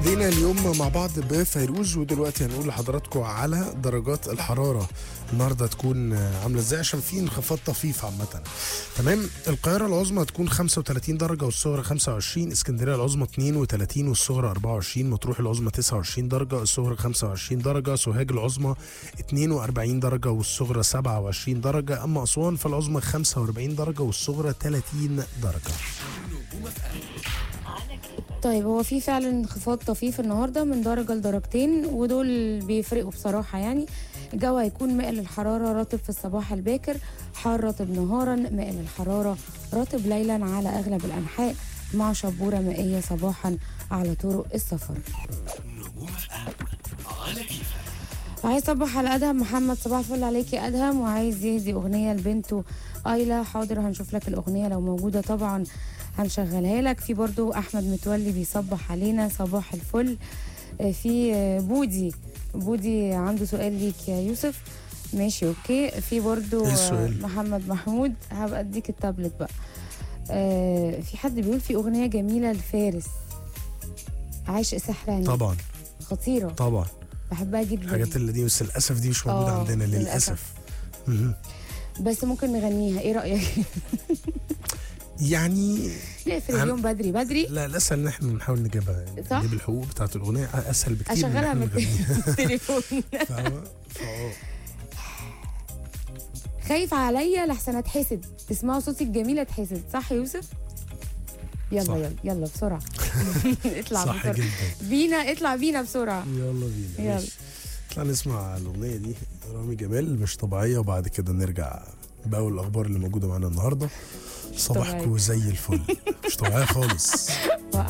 بدينا اليوم مع بعض بفيروز ودلوقتي هنقول لحضراتكم على درجات الحراره النهارده تكون عامله ازاي عشان في انخفاض طفيف عامه تمام القاهره العظمى تكون 35 درجه والصغرى 25 اسكندريه العظمى 32 والصغرى 24 مطروح العظمى 29 درجه الصغرى 25 درجه سوهاج العظمى 42 درجه والصغرى 27 درجه اما اسوان فالعظمى 45 درجه والصغرى 30 درجه طيب هو في فعلا انخفاض طفيف النهارده من درجه لدرجتين ودول بيفرقوا بصراحه يعني الجو هيكون مائل الحراره رطب في الصباح الباكر حار رطب نهارا مائل الحراره رطب ليلا على اغلب الانحاء مع شبوره مائيه صباحا على طرق السفر عايز صبح على ادهم محمد صباح الفل عليك يا ادهم وعايز يهدي اغنيه لبنته ايلا حاضر هنشوف لك الاغنيه لو موجوده طبعا هنشغلها لك في برضو احمد متولي بيصبح علينا صباح الفل آه، في آه، بودي بودي عنده سؤال ليك يا يوسف ماشي اوكي في برضو إيه آه، السؤال؟ محمد محمود هبقى اديك التابلت بقى آه، في حد بيقول في اغنيه جميله لفارس عايش سحراني طبعا خطيره طبعا بحبها جدا الحاجات اللي دي بس للاسف دي مش موجوده آه، عندنا للأسف. للاسف مهم. بس ممكن نغنيها ايه رايك يعني نقفل عن- اليوم بدري بدري لا الاسهل ان احنا نحاول نجيبها يعني صح؟ نجيب الحقوق بتاعت الاغنيه اسهل بكتير من إن اشغلها إحنا من نغنيها. التليفون فاهمة؟ فآه. خايف عليا لحسن اتحسد تسمعوا صوتي الجميل اتحسد صح يا يوسف يلا صح. يلا يلا بسرعه اطلع صح بسرعه جدا بينا اطلع بينا بسرعه يلا بينا يلا. ماشي اطلع نسمع الاغنيه دي رامي جمال مش طبيعيه وبعد كده نرجع باقي الاخبار اللي موجوده معانا النهارده صباحكم طبيعية. زي الفل مش طبيعيه خالص